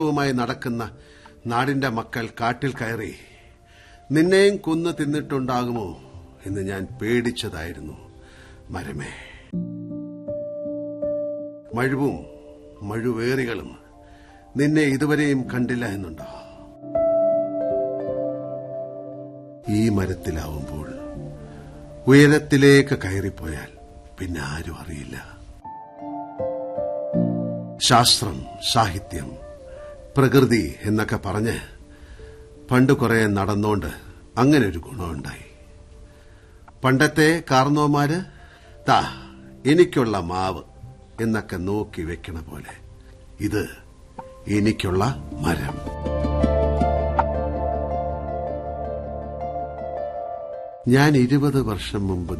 വുമായി നടക്കുന്ന നാടിന്റെ മക്കൾ കാട്ടിൽ കയറി നിന്നെയും കൊന്നു തിന്നിട്ടുണ്ടാകുമോ എന്ന് ഞാൻ പേടിച്ചതായിരുന്നു മരമേ മഴുവും മഴുവേറികളും നിന്നെ ഇതുവരെയും കണ്ടില്ല എന്നുണ്ടോ ഈ മരത്തിലാവുമ്പോൾ ഉയരത്തിലേക്ക് കയറിപ്പോയാൽ പിന്നെ ആരും അറിയില്ല ശാസ്ത്രം സാഹിത്യം പ്രകൃതി എന്നൊക്കെ പറഞ്ഞ് പണ്ട് കുറെ നടന്നോണ്ട് അങ്ങനെ ഒരു ഗുണമുണ്ടായി പണ്ടത്തെ കാർന്നോമാര് താ എനിക്കുള്ള മാവ് എന്നൊക്കെ നോക്കി വെക്കണ പോലെ ഇത് എനിക്കുള്ള മരം ഞാൻ ഇരുപത് വർഷം മുമ്പ്